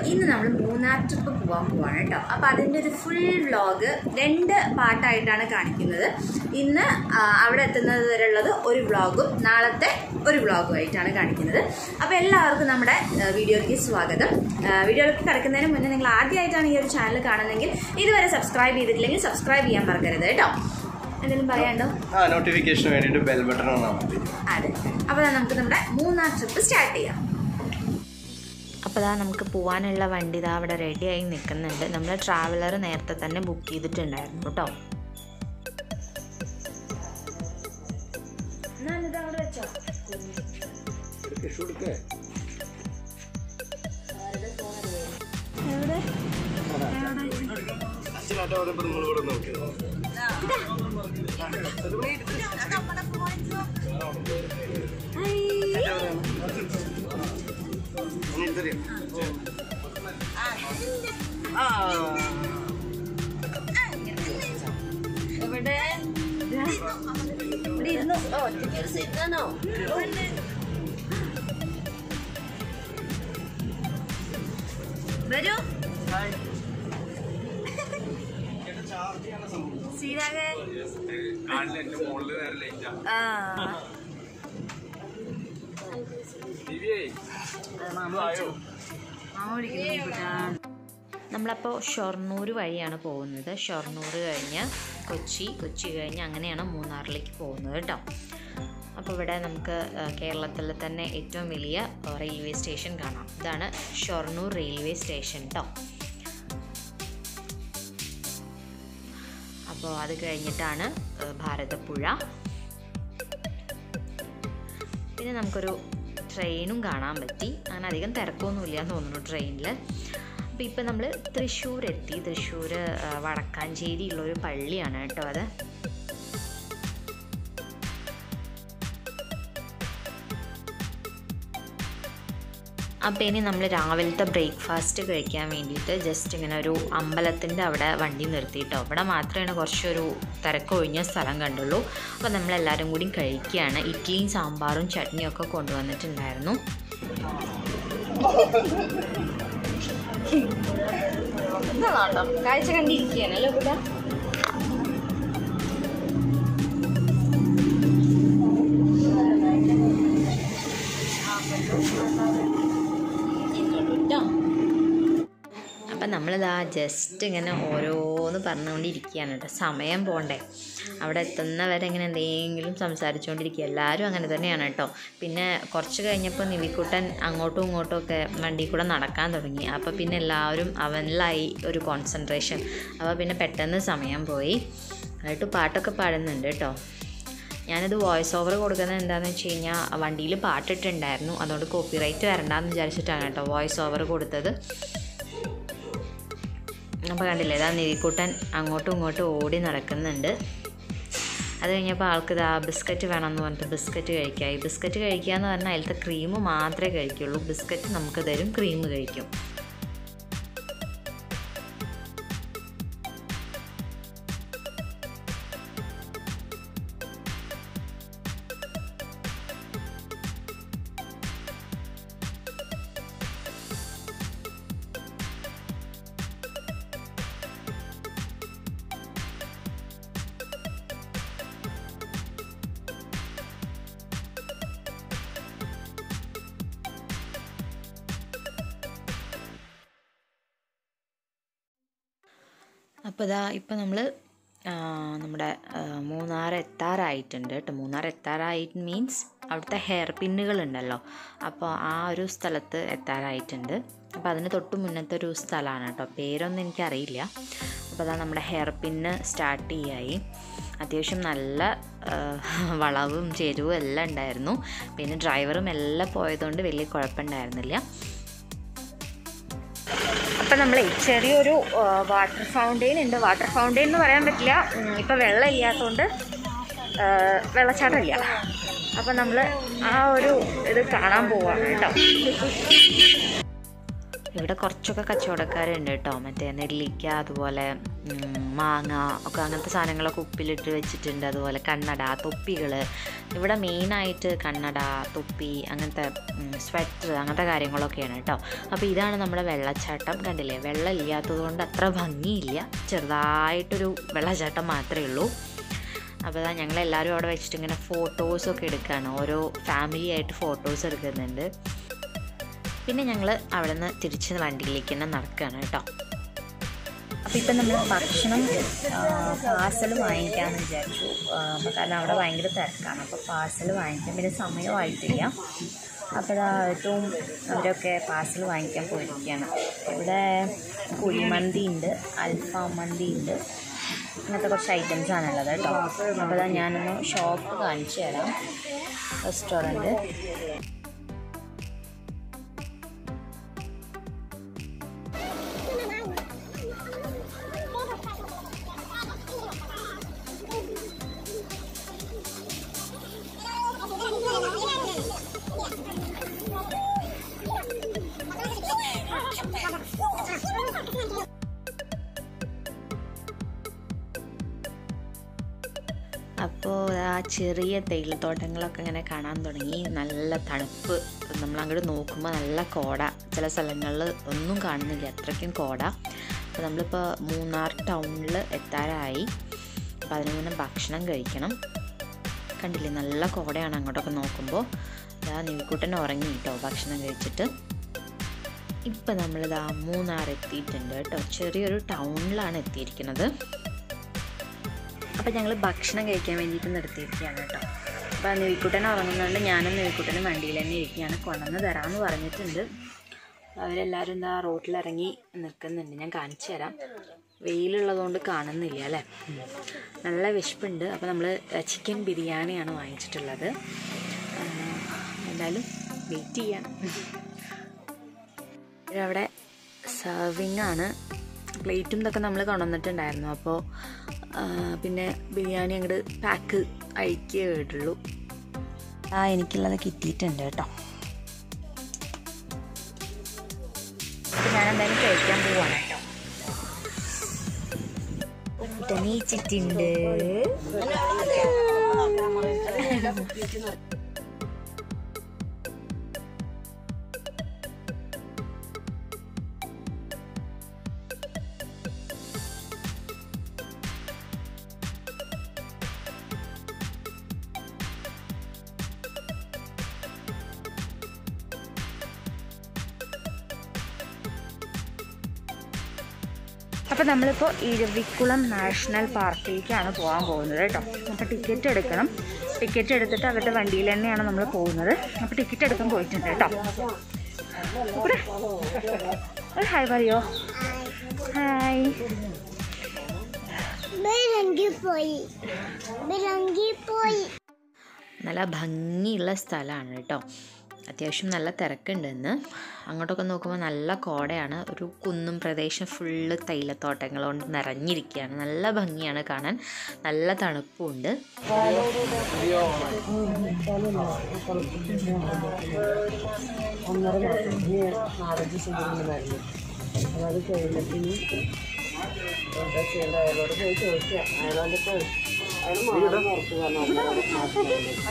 ഇന്ന് നമ്മൾ മൂന്നാർ ട്രിപ്പ് പോകാൻ പോവാണ് കേട്ടോ അപ്പോൾ അതിൻ്റെ ഒരു ഫുൾ വ്ളോഗ് രണ്ട് പാട്ടായിട്ടാണ് കാണിക്കുന്നത് ഇന്ന് ആ, അവിടെ എത്തുന്നത് വരെ ഉള്ളത് ഒരു വ്ളോഗും നാളത്തെ ഒരു വ്ളോഗും ആയിട്ടാണ് കാണിക്കുന്നത് അപ്പോൾ എല്ലാവർക്കും നമ്മുടെ ആ, വീഡിയോയിലേക്ക് സ്വാഗതം ആ, വീഡിയോയിലേക്ക് കിടക്കുന്നതിന് മുന്നേ നിങ്ങൾ ആദ്യമായിട്ടാണ് ഈ ഒരു ചാനൽ കാണുന്നതെങ്കിൽ ഇതുവരെ സബ്സ്ക്രൈബ് ചെയ്തിട്ടില്ലെങ്കിൽ സബ്സ്ക്രൈബ് ചെയ്യാൻ മറക്കരുത് കേട്ടോ എന്തെങ്കിലും പറയാനുണ്ടോ ആ നോട്ടിഫിക്കേഷന് വേണ്ടിയിട്ട് ബെൽ ബട്ടൺ ഓൺ ആവാൻ മതി അതെ അപ്പോൾ നമുക്ക് നമ്മുടെ മൂന്നാർ ട്രിപ്പ് സ്റ്റാർട്ട് ചെയ്യാം അപ്പോൾ ദാ നമുക്ക് പോകാനുള്ള വണ്ടി ഇതാ അവിടെ റെഡിയായി നിൽക്കുന്നുണ്ട് നമ്മൾ ട്രാവലർ നേരത്തെ തന്നെ ബുക്ക് ചെയ്തിട്ടുണ്ടായിരുന്നു കേട്ടോ ഞാനിത് അവിടെ വെച്ചോ എവിടെ എവിടെ ഇവിടെ ഇരുന്നു ഓ ഒറ്റയ്ക്ക് ഒരു സീറ്റാണോ വരൂ ശ്രീരാഗേ ആ മാമ വിളിക്കുന്നു നമ്മളപ്പോൾ ഷൊർണൂർ വഴിയാണ് പോകുന്നത് ഷൊർണൂർ കഴിഞ്ഞ് കൊച്ചി കൊച്ചി കഴിഞ്ഞ് അങ്ങനെയാണ് മൂന്നാറിലേക്ക് പോകുന്നത് കേട്ടോ അപ്പോൾ ഇവിടെ നമുക്ക് ആ, കേരളത്തിലെ തന്നെ ഏറ്റവും വലിയ ആ, റെയിൽവേ സ്റ്റേഷൻ കാണാം ഇതാണ് ഷൊർണൂർ റെയിൽവേ സ്റ്റേഷൻ കേട്ടോ അപ്പോൾ അത് കഴിഞ്ഞിട്ടാണ് ആ, ഭാരതപ്പുഴ പിന്നെ നമുക്കൊരു ട്രെയിനും കാണാൻ പറ്റി അങ്ങനെ അധികം തിരക്കൊന്നുമില്ല എന്ന് തോന്നുന്നു ട്രെയിനിൽ അപ്പോൾ ഇപ്പം നമ്മൾ തൃശ്ശൂർ എത്തി തൃശ്ശൂർ ആ, വടക്കാഞ്ചേരിയുള്ളൊരു പള്ളിയാണ് കേട്ടോ അത് അപ്പോൾ ഇനി നമ്മൾ രാവിലത്തെ ബ്രേക്ക്ഫാസ്റ്റ് കഴിക്കാൻ വേണ്ടിയിട്ട് ജസ്റ്റ് ഇങ്ങനെ ഒരു അമ്പലത്തിൻ്റെ അവിടെ വണ്ടി നിർത്തിയിട്ടോ അവിടെ മാത്രമേ കുറച്ചൊരു തിരക്കൊഴിഞ്ഞ സ്ഥലം കണ്ടുള്ളൂ അപ്പോൾ നമ്മളെല്ലാവരും കൂടി കഴിക്കുകയാണ് ഇഡ്ഡലിയും സാമ്പാറും ചട്നിയും ഒക്കെ കൊണ്ടുവന്നിട്ടുണ്ടായിരുന്നു എന്താണോ കാഴ്ച കണ്ടിരിക്കുകയാണല്ലോ ഇവിടെ അപ്പം നമ്മളിതാ ജസ്റ്റ് ഇങ്ങനെ ഓരോന്ന് പറഞ്ഞുകൊണ്ടിരിക്കുകയാണ് കേട്ടോ സമയം പോണ്ടേ അവിടെ എത്തുന്നവരെ ഇങ്ങനെ എന്തെങ്കിലും സംസാരിച്ചുകൊണ്ടിരിക്കുക എല്ലാവരും അങ്ങനെ തന്നെയാണ് കേട്ടോ പിന്നെ കുറച്ച് കഴിഞ്ഞപ്പോൾ നിവിക്കുട്ടൻ അങ്ങോട്ടും ഇങ്ങോട്ടും ഒക്കെ വണ്ടി കൂടെ നടക്കാൻ തുടങ്ങി അപ്പോൾ പിന്നെ എല്ലാവരും അവനിലായി ഒരു കോൺസെൻട്രേഷൻ അപ്പോൾ പിന്നെ പെട്ടെന്ന് സമയം പോയി എന്നിട്ട് പാട്ടൊക്കെ പാടുന്നുണ്ട് കേട്ടോ ഞാനിത് വോയിസ് ഓവർ കൊടുക്കുന്നത് എന്താണെന്ന് വെച്ച് കഴിഞ്ഞാൽ വണ്ടിയിൽ പാട്ടിട്ടുണ്ടായിരുന്നു അതുകൊണ്ട് കോപ്പിറൈറ്റ് വരണ്ടെന്ന് വിചാരിച്ചിട്ടാണ് കേട്ടോ വോയിസ് ഓവർ കൊടുത്തത് അപ്പോൾ കണ്ടില്ലേ ഇതാ നിധിക്കൂട്ടൻ അങ്ങോട്ടും ഇങ്ങോട്ടും ഓടി നടക്കുന്നുണ്ട് അത് കഴിഞ്ഞപ്പോൾ ആൾക്ക് ഇതാ ബിസ്ക്കറ്റ് വേണമെന്ന് പറഞ്ഞിട്ട് ബിസ്ക്കറ്റ് കഴിക്കുക ഈ ബിസ്ക്കറ്റ് കഴിക്കുക എന്ന് പറഞ്ഞാൽ അതിലത്തെ ക്രീം മാത്രമേ കഴിക്കുള്ളൂ ബിസ്ക്കറ്റ് നമുക്ക് തരും ക്രീം കഴിക്കും അപ്പോൾ ഇതാ ഇപ്പം നമ്മൾ നമ്മുടെ ആ, മൂന്നാർ എത്താറായിട്ടുണ്ട് കേട്ടോ മൂന്നാർ എത്താറായിട്ട് മീൻസ് അവിടുത്തെ ഹെയർ പിന്നുകളുണ്ടല്ലോ അപ്പോൾ ആ ഒരു സ്ഥലത്ത് എത്താറായിട്ടുണ്ട് അപ്പോൾ അതിന് തൊട്ട് മുന്നത്തെ ഒരു സ്ഥലമാണ് കേട്ടോ പേരൊന്നും എനിക്കറിയില്ല അപ്പോൾ അതാ നമ്മുടെ ഹെയർ പിന്ന് സ്റ്റാർട്ട് ചെയ്യായി അത്യാവശ്യം നല്ല ആ, വളവും ചെരുവും എല്ലാം ഉണ്ടായിരുന്നു പിന്നെ ഡ്രൈവറും എല്ലാം പോയതുകൊണ്ട് വലിയ കുഴപ്പമുണ്ടായിരുന്നില്ല അപ്പം നമ്മളെ ചെറിയൊരു വാട്ടർ ഫൗണ്ടെയിൻ ഉണ്ട് വാട്ടർ ഫൗണ്ടെയിൻ എന്ന് പറയാൻ പറ്റില്ല ഉം, ഇപ്പം വെള്ളം ഇല്ലാത്തതുകൊണ്ട് ആ, വെള്ളച്ചാട്ടമില്ല അപ്പം നമ്മൾ ആ ഒരു ഇത് കാണാൻ പോവാണ് കേട്ടോ ഇവിടെ കുറച്ചൊക്കെ കച്ചവടക്കാരുണ്ട് കേട്ടോ മറ്റേ നെല്ലിക്ക അതുപോലെ ഉം, മാങ്ങ ഒക്കെ അങ്ങനത്തെ സാധനങ്ങളൊക്കെ ഉപ്പിലിട്ട് വെച്ചിട്ടുണ്ട് അതുപോലെ കണ്ണട തൊപ്പികൾ ഇവിടെ മെയിനായിട്ട് കണ്ണട തൊപ്പി അങ്ങനത്തെ സ്വെറ്റർ അങ്ങനത്തെ കാര്യങ്ങളൊക്കെയാണ് കേട്ടോ അപ്പോൾ ഇതാണ് നമ്മുടെ വെള്ളച്ചാട്ടം കണ്ടില്ലേ വെള്ളം ഇല്ലാത്തത് കൊണ്ട് അത്ര ഭംഗിയില്ല ചെറുതായിട്ടൊരു വെള്ളച്ചാട്ടം മാത്രമേ ഉള്ളൂ അപ്പോൾ അതാ ഞങ്ങളെല്ലാവരും അവിടെ വെച്ചിട്ട് ഇങ്ങനെ ഫോട്ടോസൊക്കെ എടുക്കുകയാണ് ഓരോ ഫാമിലി ആയിട്ട് ഫോട്ടോസ് എടുക്കുന്നുണ്ട് പിന്നെ ഞങ്ങൾ അവിടെ നിന്ന് തിരിച്ച് വണ്ടിയിലേക്ക് തന്നെ നടക്കുകയാണ് കേട്ടോ അപ്പോൾ ഇപ്പം നമ്മൾ ഭക്ഷണം പാർസൽ വാങ്ങിക്കാമെന്ന് വിചാരിച്ചു ആ, അപ്പോൾ കാരണം അവിടെ ഭയങ്കര തിരക്കാണ് അപ്പോൾ പാർസൽ വാങ്ങിക്കാം പിന്നെ സമയമായിട്ടില്ല അപ്പോൾ ഇതാ ഏറ്റവും അവരൊക്കെ പാർസൽ വാങ്ങിക്കാൻ പോയിരിക്കുകയാണ് ഇവിടെ കുഴിമന്തി ഉണ്ട് അൽഫാം മന്തി ഉണ്ട് അങ്ങനത്തെ കുറച്ച് ഐറ്റംസ് ആണുള്ളത് കേട്ടോ അപ്പോൾ ഇതാ ഞാനൊന്ന് ഷോപ്പ് കാണിച്ചു തരാം റെസ്റ്റോറൻറ്റ് അപ്പോൾ ആ ചെറിയ തേയിലത്തോട്ടങ്ങളൊക്കെ ഇങ്ങനെ കാണാൻ തുടങ്ങി നല്ല തണുപ്പ് നമ്മൾ അങ്ങോട്ട് നോക്കുമ്പോൾ നല്ല കോട ചില സ്ഥലങ്ങളിൽ ഒന്നും കാണുന്നില്ല അത്രയ്ക്കും കോട അപ്പോൾ നമ്മളിപ്പോൾ മൂന്നാർ ടൗണിൽ എത്താറായി അപ്പോൾ അതിന് മുന്നേ ഭക്ഷണം കഴിക്കണം കണ്ടില്ലേ നല്ല കോടയാണ് അങ്ങോട്ടൊക്കെ നോക്കുമ്പോൾ ഇതാ നിവിക്കുട്ടൻ ഉറങ്ങി കേട്ടോ ഭക്ഷണം കഴിച്ചിട്ട് ഇപ്പം നമ്മളിതാ മൂന്നാർ എത്തിയിട്ടുണ്ട് കേട്ടോ ചെറിയൊരു ടൗണിലാണ് എത്തിയിരിക്കുന്നത് അപ്പോൾ ഞങ്ങൾ ഭക്ഷണം കഴിക്കാൻ വേണ്ടിയിട്ട് നിർത്തിയിരിക്കുകയാണ് കേട്ടോ അപ്പോൾ നെയ്ക്കുട്ടൻ ഉറങ്ങുന്നതുകൊണ്ട് ഞാനും നെയ്ക്കുട്ടനും വണ്ടിയിൽ തന്നെ ഇരിക്കുകയാണ് കൊണ്ടുവന്ന് തരാമെന്ന് പറഞ്ഞിട്ടുണ്ട് അവരെല്ലാവരും എന്താ റോട്ടിലിറങ്ങി നിൽക്കുന്നുണ്ട് ഞാൻ കാണിച്ചു തരാം വെയിലുള്ളതുകൊണ്ട് കാണുന്നില്ല അല്ലേ നല്ല വിശപ്പുണ്ട് അപ്പോൾ നമ്മൾ ചിക്കൻ ബിരിയാണിയാണ് വാങ്ങിച്ചിട്ടുള്ളത് ആ, എന്തായാലും വെയിറ്റ് ചെയ്യാം അവിടെ സർവിങ് ആണ് പ്ലേറ്റും ഇതൊക്കെ നമ്മൾ കൊണ്ടുവന്നിട്ടുണ്ടായിരുന്നു അപ്പോൾ പിന്നെ ബിരിയാണി അങ്ങോട്ട് പാക്ക് അയക്കേ കേട്ടുള്ളൂ ആ എനിക്കുള്ളത് കിട്ടിയിട്ടുണ്ട് കേട്ടോ അപ്പോൾ ഞാൻ എന്തായാലും കഴിക്കാൻ പോവാണ് കേട്ടോ ഉപ്പനീച്ചിട്ടുണ്ട് അപ്പോൾ നമ്മളിപ്പോൾ ഇരവിക്കുളം നാഷണൽ പാർക്കിലേക്കാണ് പോകാൻ പോകുന്നത് കേട്ടോ അപ്പോൾ ടിക്കറ്റ് എടുക്കണം ടിക്കറ്റ് എടുത്തിട്ട് അവരുടെ വണ്ടിയിൽ തന്നെയാണ് നമ്മൾ പോകുന്നത് അപ്പോൾ ടിക്കറ്റ് എടുക്കാൻ പോയിട്ടുണ്ട് കേട്ടോ ഇവിടെ ഒരു ഹായ് പറയോ ഹായ് പോയി പോയി നല്ല ഭംഗിയുള്ള സ്ഥലമാണ് കേട്ടോ അത്യാവശ്യം നല്ല തിരക്കുണ്ട് ഇന്ന് അങ്ങോട്ടൊക്കെ നോക്കുമ്പോൾ നല്ല കോടയാണ് ഒരു കുന്നും പ്രദേശം ഫുള്ള് തൈലത്തോട്ടങ്ങൾ കൊണ്ട് നിറഞ്ഞിരിക്കുകയാണ് നല്ല ഭംഗിയാണ് കാണാൻ നല്ല തണുപ്പുണ്ട് ഒന്നര മാസം ഇനി നാലഞ്ച് ദിവസം മരുന്ന് അപ്പോൾ അത് കഴിയുമ്പോഴത്തേന് എന്താ ചെയ്യേണ്ടത് അയാളോട് പോയി ചോദിക്കാം അയാളോട് പോയി അയാൾ മാറി ഉറപ്പ് പറഞ്ഞു ഒന്നര മാസം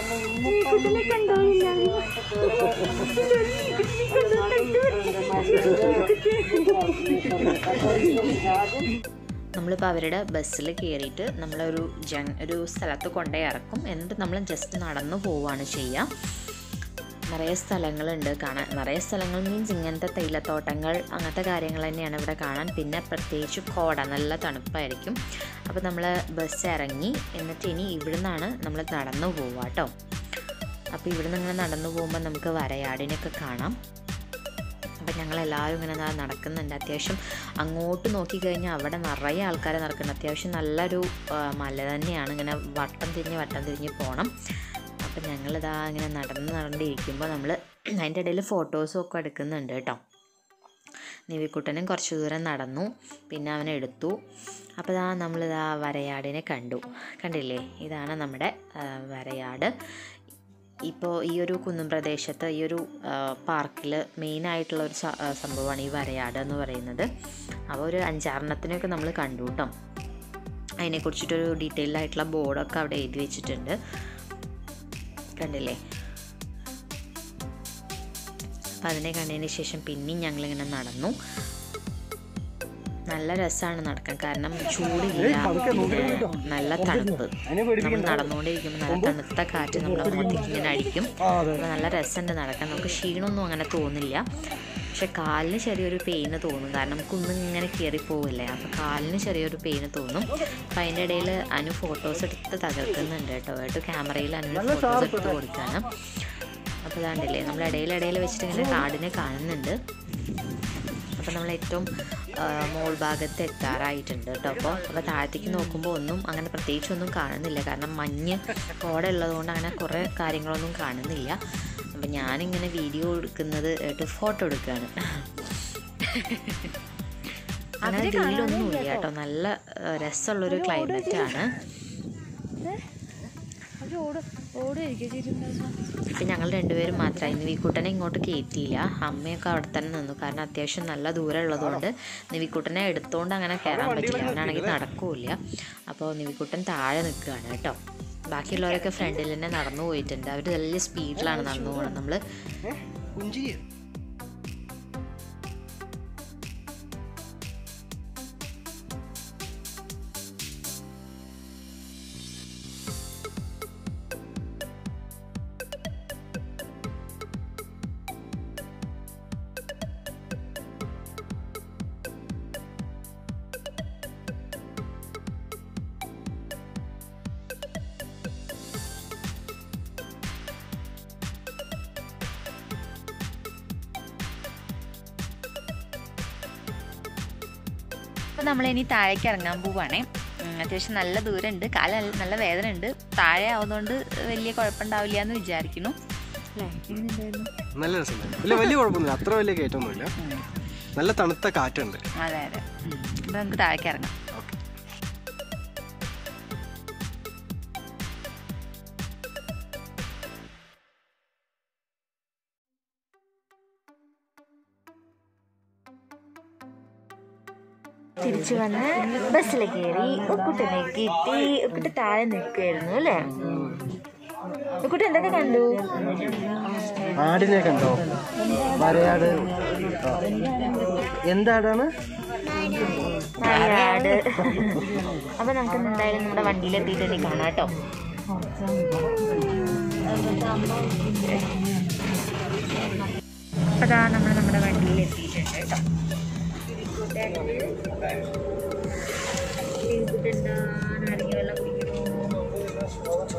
നമ്മളിപ്പോൾ അവരുടെ ബസ്സിൽ കയറിയിട്ട് നമ്മളൊരു ജങ് ഒരു സ്ഥലത്ത് കൊണ്ടുപോയി ഇറക്കും എന്നിട്ട് നമ്മൾ ജസ്റ്റ് നടന്നു പോവുകയാണ് ചെയ്യുക നിറയെ സ്ഥലങ്ങളുണ്ട് കാണാൻ നിറയെ സ്ഥലങ്ങൾ മീൻസ് ഇങ്ങനത്തെ തേയിലത്തോട്ടങ്ങൾ അങ്ങനത്തെ കാര്യങ്ങൾ തന്നെയാണ് ഇവിടെ കാണാൻ പിന്നെ പ്രത്യേകിച്ച് കോട നല്ല തണുപ്പായിരിക്കും അപ്പോൾ നമ്മൾ ബസ് ഇറങ്ങി എന്നിട്ട് ഇനി ഇവിടുന്നാണ് നമ്മൾ നടന്നു പോവുക കേട്ടോ അപ്പോൾ ഇവിടുന്ന് ഇങ്ങനെ നടന്നു പോകുമ്പോൾ നമുക്ക് വരയാടിനൊക്കെ കാണാം അപ്പം ഞങ്ങളെല്ലാവരും ഇങ്ങനെ ദാ നടക്കുന്നുണ്ട് അത്യാവശ്യം അങ്ങോട്ട് നോക്കിക്കഴിഞ്ഞാൽ അവിടെ നിറയെ ആൾക്കാരെ നടക്കുന്നുണ്ട് അത്യാവശ്യം നല്ലൊരു ആ, മല തന്നെയാണ് ഇങ്ങനെ വട്ടം തിരിഞ്ഞ് വട്ടം തിരിഞ്ഞ് പോകണം അപ്പം ഞങ്ങളിതാ ഇങ്ങനെ നടന്ന് നടന്നിരിക്കുമ്പോൾ നമ്മൾ അതിൻ്റെ ഇടയിൽ ഫോട്ടോസും ഒക്കെ എടുക്കുന്നുണ്ട് കേട്ടോ നിവിക്കുട്ടനും കുറച്ച് ദൂരം നടന്നു പിന്നെ അവൻ എടുത്തു അപ്പോൾ ഇതാ നമ്മളിതാ വരയാടിനെ കണ്ടു കണ്ടില്ലേ ഇതാണ് നമ്മുടെ ആ, വരയാട് ഇപ്പോൾ ഈ ഒരു കുന്നും പ്രദേശത്ത് ഈ ഒരു പാർക്കിൽ മെയിനായിട്ടുള്ള ഒരു സ- ആ, സംഭവമാണ് ഈ വരയാട് എന്ന് പറയുന്നത് അപ്പോൾ ഒരു അഞ്ചാറെണ്ണത്തിനൊക്കെ നമ്മൾ കണ്ടു കേട്ടോ അതിനെക്കുറിച്ചിട്ടൊരു ഡീറ്റെയിൽഡ് ആയിട്ടുള്ള ബോർഡൊക്കെ അവിടെ എഴുതി വെച്ചിട്ടുണ്ട് കണ്ടില്ലേ അപ്പം അതിനെ കണ്ടതിന് ശേഷം പിന്നെയും ഞങ്ങളിങ്ങനെ നടന്നു നല്ല രസമാണ് നടക്കാൻ കാരണം ചൂടില്ല പിന്നെ നല്ല തണുപ്പ് നമ്മൾ നടന്നുകൊണ്ടിരിക്കുമ്പോൾ നല്ല തണുത്ത കാറ്റ് നമ്മുടെ മുഖത്തേക്ക് ഇങ്ങനെ അടിക്കും അപ്പോൾ നല്ല രസമുണ്ട് നടക്കാൻ നമുക്ക് ക്ഷീണമൊന്നും അങ്ങനെ തോന്നില്ല പക്ഷെ കാലിന് ചെറിയൊരു പെയിന് തോന്നും കാരണം കുന്ന് ഇങ്ങനെ കയറി പോവില്ലേ അപ്പോൾ കാലിന് ചെറിയൊരു പെയിന് തോന്നും അപ്പം അതിൻ്റെ ഇടയിൽ അനു ഫോട്ടോസ് എടുത്ത് തകർക്കുന്നുണ്ട് കേട്ടോ ഏട്ടോ ക്യാമറയിൽ അനു ഫോട്ടോസ് എടുത്ത് കൊടുക്കാണ് അപ്പോൾ ഇതാണ്ടില്ലേ നമ്മൾ ഇടയിലിടയിൽ വെച്ചിട്ട് ഇങ്ങനെ കാടിനെ കാണുന്നുണ്ട് അപ്പോൾ നമ്മൾ ഏറ്റവും ആ, മോൾ ഭാഗത്ത് എത്താറായിട്ടുണ്ട് കേട്ടോ അപ്പോൾ അപ്പോൾ താഴത്തേക്ക് നോക്കുമ്പോൾ ഒന്നും അങ്ങനെ പ്രത്യേകിച്ചൊന്നും കാണുന്നില്ല കാരണം മഞ്ഞ് കോട ഉള്ളതുകൊണ്ട് അങ്ങനെ കുറേ കാര്യങ്ങളൊന്നും കാണുന്നില്ല അപ്പം ഞാനിങ്ങനെ വീഡിയോ എടുക്കുന്നത് ഏട്ട് ഫോട്ടോ എടുക്കുകയാണ് അങ്ങനെ വെയിലൊന്നുമില്ല കേട്ടോ നല്ല ആ, രസമുള്ളൊരു ക്ലൈമറ്റാണ് ഇപ്പം ഞങ്ങൾ രണ്ടുപേരും മാത്രമായി നിവിക്കുട്ടനെ ഇങ്ങോട്ട് കയറ്റിയില്ല അമ്മയൊക്കെ അവിടെ തന്നെ നിന്നു കാരണം അത്യാവശ്യം നല്ല ദൂരം ഉള്ളതുകൊണ്ട് നിവിക്കുട്ടനെ എടുത്തുകൊണ്ട് അങ്ങനെ കയറാൻ പറ്റില്ല അവനാണെങ്കിൽ നടക്കൂല അപ്പോൾ നിവിക്കുട്ടൻ താഴെ നിൽക്കുകയാണ് കേട്ടോ ബാക്കിയുള്ളവരൊക്കെ ഫ്രണ്ടിൽ തന്നെ നടന്നു പോയിട്ടുണ്ട് അവർ വലിയ സ്പീഡിലാണ് നടന്നു പോകുന്നത് നമ്മൾ കുഞ്ചി അപ്പോൾ നമ്മളിനി താഴേക്ക് ഇറങ്ങാൻ പോവുകയാണേ ഉം, അത്യാവശ്യം നല്ല ദൂരമുണ്ട് കാല നല്ല വേദന ഉണ്ട് താഴെ ആവുന്നതുകൊണ്ട് വലിയ കുഴപ്പമുണ്ടാവില്ല എന്ന് വിചാരിക്കുന്നു അല്ലേ എങ്ങനെയുണ്ടായിരുന്നു നല്ല രസമുണ്ട് ഇല്ല വലിയ കുഴപ്പമൊന്നുമില്ല അത്ര വലിയ കയറ്റമൊന്നുമില്ല നല്ല തണുത്ത കാറ്റുണ്ട് അതെ അതെ അപ്പോൾ നമുക്ക് താഴേക്ക് ഇറങ്ങാം ഓക്കെ തിരിച്ചു വന്ന് ബസ്സിൽ കയറി ഉക്കുട്ടിനെ കിട്ടി ഉക്കുട്ടി താഴെ നിൽക്കുമായിരുന്നു അല്ലേ ഉക്കുട്ടി എന്തൊക്കെ കണ്ടു ആടിനെ കണ്ടോ വരയാട് എന്താടാണ് നായാട് അപ്പൊ നമുക്ക് എന്തായാലും നമ്മുടെ വണ്ടിയിൽ എത്തിയിട്ട് കാണാം കേട്ടോ അതാ നമ്മൾ നമ്മുടെ വണ്ടിയിൽ എത്തിയിട്ടുണ്ട് കേട്ടോ നാരങ്ങ വെള്ളം കുടിക്കണോ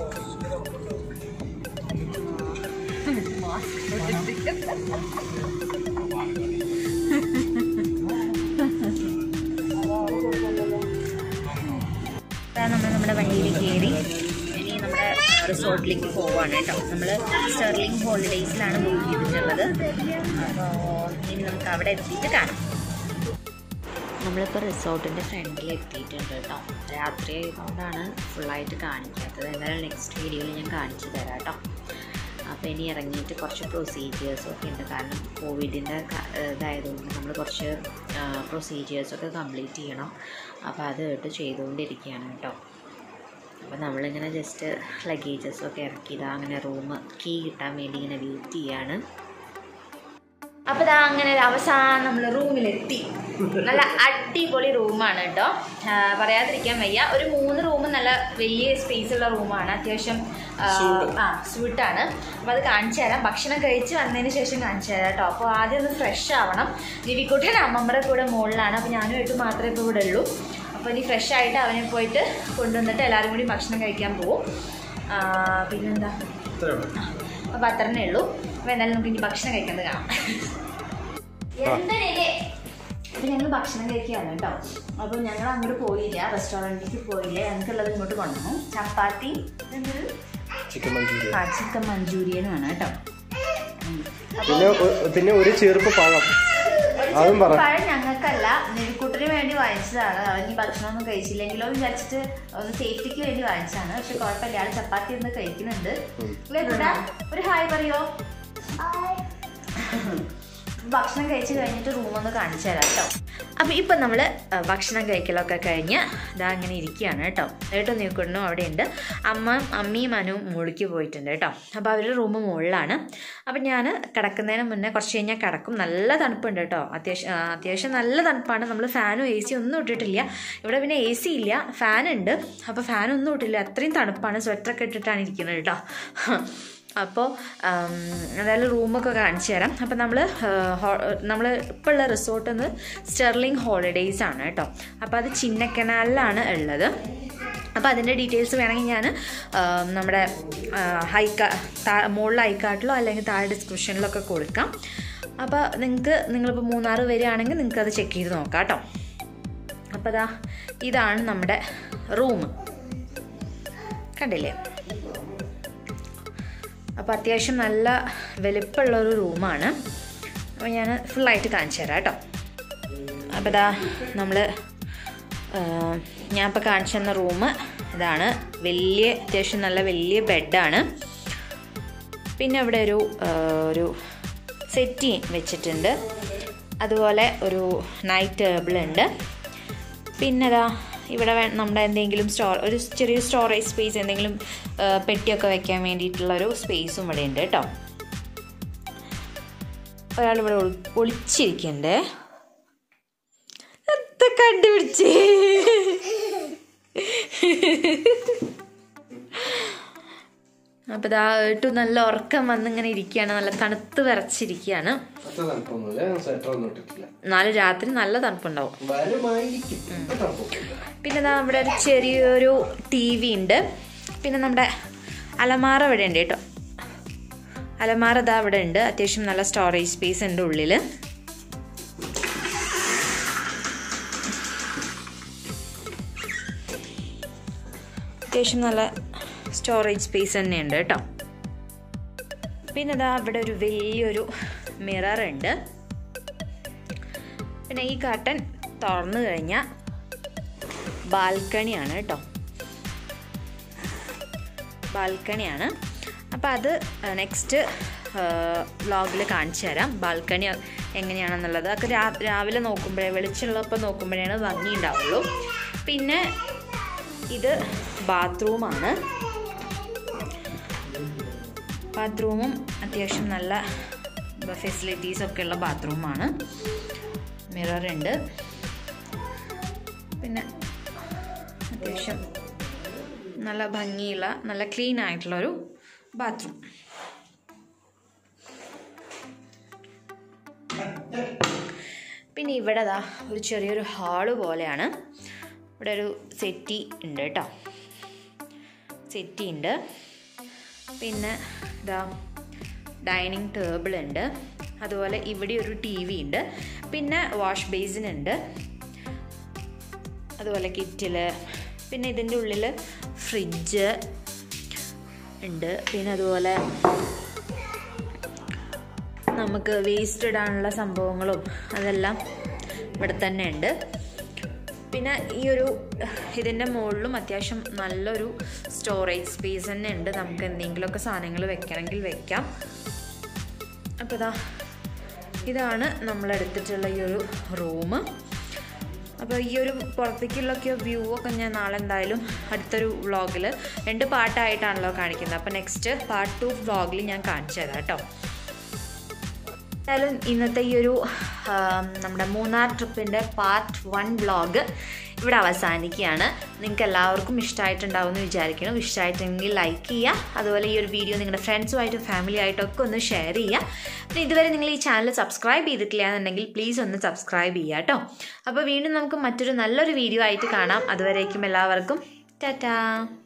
അതാ നമ്മൾ നമ്മുടെ വണ്ടിയിൽ കയറി ഇനി നമ്മുടെ റിസോർട്ടിലേക്ക് പോവാണ് കേട്ടോ നമ്മൾ സ്റ്റെർലിംഗ് ഹോളിഡേയ്സിലാണ് ബുക്ക് ചെയ്തിട്ടുള്ളത് അപ്പോൾ ഇനി നമുക്ക് അവിടെ എത്തിയിട്ട് കാണാം നമ്മളിപ്പോൾ റിസോർട്ടിൻ്റെ ഫ്രണ്ടിൽ എത്തിയിട്ടുണ്ട് കേട്ടോ രാത്രി ആയതുകൊണ്ടാണ് ഫുള്ളായിട്ട് കാണിക്കാത്തത് എന്തായാലും നെക്സ്റ്റ് വീഡിയോയിൽ ഞാൻ കാണിച്ചു തരാം കേട്ടോ അപ്പോൾ ഇനി ഇറങ്ങിയിട്ട് കുറച്ച് പ്രൊസീജിയേഴ്സും ഒക്കെ ഉണ്ട് കാരണം കോവിഡിൻ്റെ ഇതായതുകൊണ്ട് നമ്മൾ കുറച്ച് പ്രൊസീജിയേഴ്സൊക്കെ കംപ്ലീറ്റ് ചെയ്യണം അപ്പോൾ അത് കേട്ട് ചെയ്തുകൊണ്ടിരിക്കുകയാണ് കേട്ടോ അപ്പോൾ നമ്മളിങ്ങനെ ജസ്റ്റ് ലഗേജസൊക്കെ ഇറക്കിയതാ അങ്ങനെ റൂം കീ കിട്ടാൻ വേണ്ടി ഇങ്ങനെ വെയിറ്റ് ചെയ്യാണ് അപ്പോൾ ഇതാ അങ്ങനെ ഒരു അവസാനം നമ്മൾ റൂമിലെത്തി നല്ല അടിപൊളി റൂമാണ് കേട്ടോ ആ, പറയാതിരിക്കാൻ വയ്യ ഒരു മൂന്ന് റൂം നല്ല വലിയ സ്പേസ് ഉള്ള റൂമാണ് അത്യാവശ്യം ആ, ആ സ്വീട്ടാണ് അപ്പോൾ അത് കാണിച്ചു തരാം ഭക്ഷണം കഴിച്ച് വന്നതിന് ശേഷം കാണിച്ചു തരാം കേട്ടോ അപ്പോൾ ആദ്യം ഒന്ന് ഫ്രഷ് ആവണം നിവിക്കുട്ടൻ അമ്മമ്മയുടെ കൂടെ മുകളിലാണ് അപ്പോൾ ഞാനുമായിട്ട് മാത്രമേ ഇപ്പോൾ ഇവിടെ ഉള്ളൂ അപ്പോൾ ഇനി ഫ്രഷ് ആയിട്ട് അവനെ പോയിട്ട് കൊണ്ടുവന്നിട്ട് എല്ലാവരും കൂടി ഭക്ഷണം കഴിക്കാൻ പോവും ആ, പിന്നെന്താ അപ്പോൾ അത്രേ ഉള്ളൂ അപ്പോൾ എന്തായാലും നമുക്ക് ഇനി ഭക്ഷണം കഴിക്കുന്നത് കാണാം എന്തിനേ അപ്പോൾ ഞങ്ങൾ ഭക്ഷണം കഴിക്കുകയാണ് കേട്ടോ അപ്പോൾ ഞങ്ങൾ അങ്ങോട്ട് പോയില്ല റെസ്റ്റോറൻറ്റിലേക്ക് പോയില്ല ഞങ്ങൾക്കുള്ളത് ഇങ്ങോട്ട് കൊണ്ടുവന്നു ചപ്പാത്തി എന്തൊരു ചിക്കൻ മഞ്ചൂരിയൻ ആ ചിക്കൻ മഞ്ചൂരിയനുമാണ് കേട്ടോ പിന്നെ ഒ- പിന്നെ ഒരു ചെറുപ്പ് പഴം അതും പറ പഴം ഞങ്ങൾക്കല്ല നെൽക്കൂട്ട കൂട്ടറിന് വേണ്ടി വാങ്ങിച്ചതാണ് അവൻ ഈ ഭക്ഷണമൊന്നും കഴിച്ചില്ലെങ്കിലോ എന്ന് വിചാരിച്ചിട്ട് ഒന്ന് സേഫ്റ്റിക്ക് വേണ്ടി വാങ്ങിച്ചതാണ് പക്ഷെ കുഴപ്പമില്ല ആൾ ചപ്പാത്തി ഒന്ന് കഴിക്കുന്നുണ്ട് അല്ലേ കൂട്ടാ? ഒരു ഹായ് പറയോ ഭക്ഷണം കഴിച്ച് കഴിഞ്ഞിട്ട് റൂമൊന്ന് കാണിച്ചു തരാം കേട്ടോ അപ്പോൾ ഇപ്പം നമ്മൾ ഭക്ഷണം കഴിക്കലൊക്കെ കഴിഞ്ഞ് ഇതാ അങ്ങനെ ഇരിക്കുകയാണ് കേട്ടോ ഏട്ടോ നീക്കൊണ്ടും അവിടെ ഉണ്ട് അമ്മ അമ്മയും അനുവും മുകളിലേക്ക് പോയിട്ടുണ്ട് കേട്ടോ അപ്പോൾ അവരുടെ റൂം മുകളിലാണ് അപ്പം ഞാൻ കിടക്കുന്നതിന് മുന്നേ കുറച്ച് കഴിഞ്ഞാൽ കിടക്കും നല്ല തണുപ്പുണ്ട് കേട്ടോ അത്യാവശ്യം ആ, അത്യാവശ്യം നല്ല തണുപ്പാണ് നമ്മൾ ഫാനും എ സി ഒന്നും ഇട്ടിട്ടില്ല ഇവിടെ പിന്നെ എ സി ഇല്ല ഫാൻ ഉണ്ട് അപ്പോൾ ഫാനൊന്നും ഇട്ടില്ല അത്രയും തണുപ്പാണ് സ്വെറ്ററൊക്കെ ഇട്ടിട്ടാണ് ഇരിക്കുന്നത് കേട്ടോ അപ്പോൾ എന്തായാലും റൂമൊക്കെ കാണിച്ചു തരാം അപ്പം നമ്മൾ നമ്മൾ ഇപ്പോൾ ഉള്ള റിസോർട്ട് എന്ന് സ്റ്റെർലിംഗ് ഹോളിഡേയ്സ് ആണ് കേട്ടോ അപ്പോൾ അത് ചിന്നക്കനാലിലാണ് ഉള്ളത് അപ്പോൾ അതിൻ്റെ ഡീറ്റെയിൽസ് വേണമെങ്കിൽ ഞാൻ നമ്മുടെ ഹൈക്കാ താ മുകളിൽ ഹൈക്കാട്ടിലോ അല്ലെങ്കിൽ താഴെ ഡിസ്ക്രിപ്ഷനിലൊക്കെ കൊടുക്കാം അപ്പോൾ നിങ്ങൾക്ക് നിങ്ങളിപ്പോൾ മൂന്നാർ വരികയാണെങ്കിൽ നിങ്ങൾക്ക് അത് ചെക്ക് ചെയ്ത് നോക്കാം കേട്ടോ അപ്പോൾ അതാ ഇതാണ് നമ്മുടെ റൂം കണ്ടില്ലേ അപ്പോൾ അത്യാവശ്യം നല്ല വലിപ്പമുള്ളൊരു റൂമാണ് അപ്പോൾ ഞാൻ ഫുള്ളായിട്ട് കാണിച്ചു തരാം കേട്ടോ അപ്പോൾ ഇതാ നമ്മൾ ഞാൻ ഇപ്പോൾ കാണിച്ചു തന്ന റൂം ഇതാണ് വലിയ അത്യാവശ്യം നല്ല വലിയ ബെഡാണ് പിന്നെ അവിടെ ഒരു ആ, ഒരു സെറ്റി വെച്ചിട്ടുണ്ട് അതുപോലെ ഒരു നൈറ്റ് ടേബിൾ ഉണ്ട് പിന്നെ ഇതാ ഇവിടെ വേ- നമ്മുടെ എന്തെങ്കിലും സ്റ്റോർ ഒരു ചെറിയ സ്റ്റോറേജ് സ്പേസ് എന്തെങ്കിലും ആ, പെട്ടിയൊക്കെ വെക്കാൻ വേണ്ടിയിട്ടുള്ള ഒരു സ്പേസും ഇവിടെ ഉണ്ട് കേട്ടോ ഒരാൾ ഇവിടെ ഒളി- ഒളിച്ചിരിക്കണ്ടേ എന്താ കണ്ടുപിടിച്ചേ അപ്പോൾ ഇതാ ഏട്ടു നല്ല ഉറക്കം വന്നിങ്ങനെ ഇരിക്കുകയാണ് നല്ല തണുത്ത് വിറച്ചിരിക്കുകയാണ് അത്ര തണുപ്പൊന്നുമില്ല സ്വെറ്റർ ഒന്നും ഇട്ടിട്ടില്ല നാളെ രാത്രി നല്ല തണുപ്പുണ്ടാവും വരുമായിരിക്കും ഇപ്പൊ തണുപ്പൊന്നുമില്ല പിന്നെ ദാ ഇവിടെ ഒരു ചെറിയൊരു ടി വി ഉണ്ട് പിന്നെ നമ്മുടെ അലമാറ ഇവിടെ ഉണ്ട് കേട്ടോ അലമാറ ഇതാ ഇവിടെ ഉണ്ട് അത്യാവശ്യം നല്ല സ്റ്റോറേജ് സ്പേസ് ഉണ്ട് ഉള്ളിൽ അത്യാവശ്യം നല്ല സ്റ്റോറേജ് സ്പേസ് തന്നെയുണ്ട് കേട്ടോ പിന്നെ ഇതാ ഇവിടെ ഒരു വലിയൊരു മിറർ ഉണ്ട് പിന്നെ ഈ കർട്ടൻ തുറന്നു കഴിഞ്ഞാൽ ബാൽക്കണിയാണ് കേട്ടോ ബാൽക്കണിയാണ് അപ്പോൾ അത് നെക്സ്റ്റ് വ്ളോഗിൽ കാണിച്ചു തരാം ബാൽക്കണി എങ്ങനെയാണെന്നുള്ളത് അതൊക്കെ രാ രാവിലെ നോക്കുമ്പോഴേ വെളിച്ചമുള്ളപ്പോൾ നോക്കുമ്പോഴാണ് ഭംഗി ഉണ്ടാവുള്ളൂ പിന്നെ ഇത് ബാത്റൂമാണ് ബാത്റൂമും അത്യാവശ്യം നല്ല ഫെസിലിറ്റീസ് ഒക്കെ ഉള്ള ബാത്റൂമാണ് മിറർ ഉണ്ട് പിന്നെ അത്യാവശ്യം നല്ല ഭംഗിയുള്ള നല്ല ക്ലീൻ ആയിട്ടുള്ളൊരു ബാത്റൂം പിന്നെ ഇവിടെ ദാ ഒരു ചെറിയൊരു ഹാള് പോലെയാണ് ഇവിടെ ഒരു സെറ്റി ഉണ്ട് കേട്ടോ സെറ്റി ഉണ്ട് പിന്നെ ഇതാ ഡൈനിങ് ടേബിൾ ഉണ്ട് അതുപോലെ ഇവിടെ ഒരു ടി വി ഉണ്ട് പിന്നെ വാഷ് ബേസിൻ ഉണ്ട് അതുപോലെ കിറ്റില് പിന്നെ ഇതിൻ്റെ ഉള്ളിൽ ഫ്രിഡ്ജ് ഉണ്ട് പിന്നെ അതുപോലെ നമുക്ക് വേസ്റ്റ് ഇടാനുള്ള സംഭവങ്ങളും അതെല്ലാം ഇവിടെ തന്നെ ഉണ്ട് പിന്നെ ഈ ഒരു ഇതിൻ്റെ മുകളിലും അത്യാവശ്യം നല്ലൊരു സ്റ്റോറേജ് സ്പേസ് തന്നെ ഉണ്ട് നമുക്ക് എന്തെങ്കിലുമൊക്കെ സാധനങ്ങൾ വെക്കണമെങ്കിൽ വെക്കാം അപ്പോൾ ഇതാ ഇതാണ് നമ്മൾ എടുത്തിട്ടുള്ള ഈ ഒരു റൂം അപ്പോൾ ഈ ഒരു പുറത്തേക്കുള്ളൊക്കെ വ്യൂ ഒക്കെ ഞാൻ നാളെ എന്തായാലും അടുത്തൊരു വ്ളോഗിൽ രണ്ട് പാട്ടായിട്ടാണല്ലോ കാണിക്കുന്നത് അപ്പോൾ നെക്സ്റ്റ് പാർട്ട് ടു വ്ളോഗിൽ ഞാൻ കാണിച്ചു തരാം കേട്ടോ എന്തായാലും ഇന്നത്തെ ഈ ഒരു ആ, നമ്മുടെ മൂന്നാർ ട്രിപ്പിൻ്റെ പാർട്ട് വൺ വ്ളോഗ് ഇവിടെ അവസാനിക്കുകയാണ് നിങ്ങൾക്ക് എല്ലാവർക്കും ഇഷ്ടമായിട്ടുണ്ടാവുമെന്ന് വിചാരിക്കണം ഇഷ്ടമായിട്ടെങ്കിൽ ലൈക്ക് ചെയ്യുക അതുപോലെ ഈ ഒരു വീഡിയോ നിങ്ങളുടെ ഫ്രണ്ട്സുമായിട്ടും ഫാമിലി ആയിട്ടൊക്കെ ഒന്ന് ഷെയർ ചെയ്യുക പിന്നെ ഇതുവരെ നിങ്ങൾ ഈ ചാനൽ സബ്സ്ക്രൈബ് ചെയ്തിട്ടില്ല എന്നുണ്ടെങ്കിൽ പ്ലീസ് ഒന്ന് സബ്സ്ക്രൈബ് ചെയ്യുക കേട്ടോ അപ്പോൾ വീണ്ടും നമുക്ക് മറ്റൊരു നല്ലൊരു വീഡിയോ ആയിട്ട് കാണാം അതുവരേക്കും എല്ലാവർക്കും ടാറ്റാ